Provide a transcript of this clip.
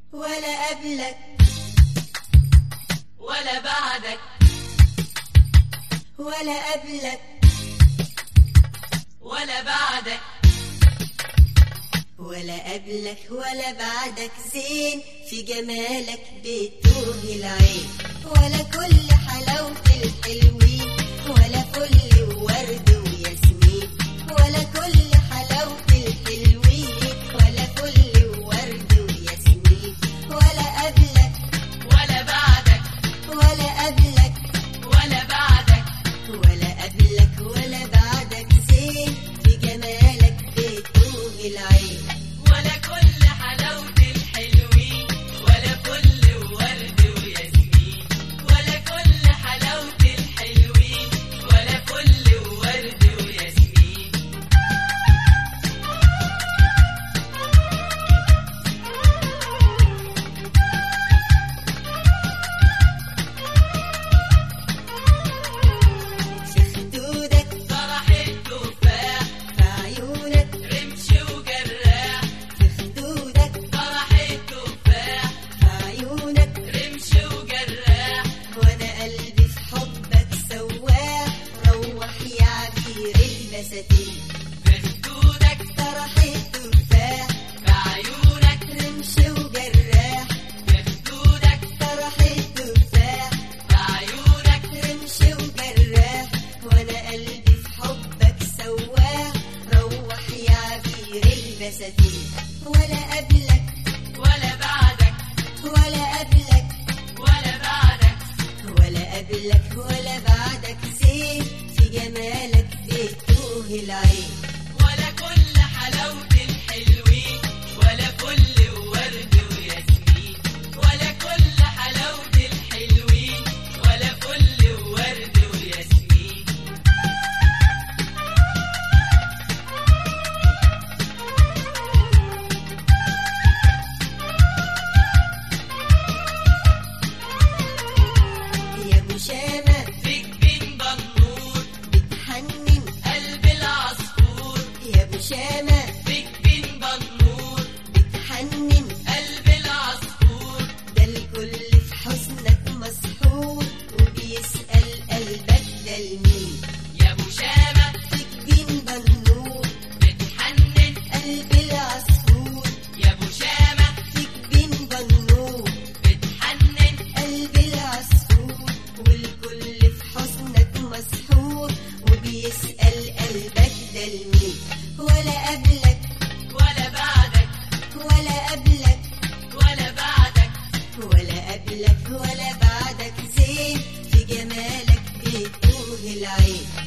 ولا قبلك ولا بعدك ولا قبلك ولا بعدك ولا قبلك ولا بعدك زين في جمالك بتوه العين ولا كل حلاوة الحلوين ولا فل وورد وياسمين ولا كل حلاوة الحلوين ولا فل وورد وياسمين ولا قبلك ولا بعدك ولا قبلك ولا بعدك ولا قبلك ولا بعدك زين في جمالك بتوه العين ولا كل حلاوة الحلوين ولا كل ورد وياسمين ولا كل حلاوة الحلوين ولا كل ورد وياسمين في خدودك فرح التفاح في عيونك رمش وجراح في خدودك فرح التفاح في عيونك رمش وجراح وانا قلبي في حبك سواح روح يا عبير البساتين في خدودك فرح التفاح في عيونك رمش وجراح في خدودك فرح التفاح في عيونك رمش وجراح وانا قلبي في حبك سواح روح يا عبير البساتين ولا قبلك ولا بعدك ولا قبلك ولا بعدك ولا قبلك ولا بعدك زين في جمالك بتوه العين ولا كل حلاوة الحلوين ولا كل ورد وياسمين ولا كل حلاوة الحلوين ولا كل ورد وياسمين يا مشامة فيك بين بنور بتحنن قلب العصفور يا مشامة فيك بين بنور بتحنن قلب العصفور ده الكل في حسنك مسحور وبيسأل قلبك ده لمين يا مشامة فيك بين بنور بتحنن قلب العصفور يا مشامة فيك بين بنور بتحنن قلب العصفور والكل في حسنك مسحور وبيسأل قلبك ده لمين ولا قبلك ولا بعدك ولا قبلك ولا بعدك ولا قبلك ولا بعدك زين في جمالك بتوه العين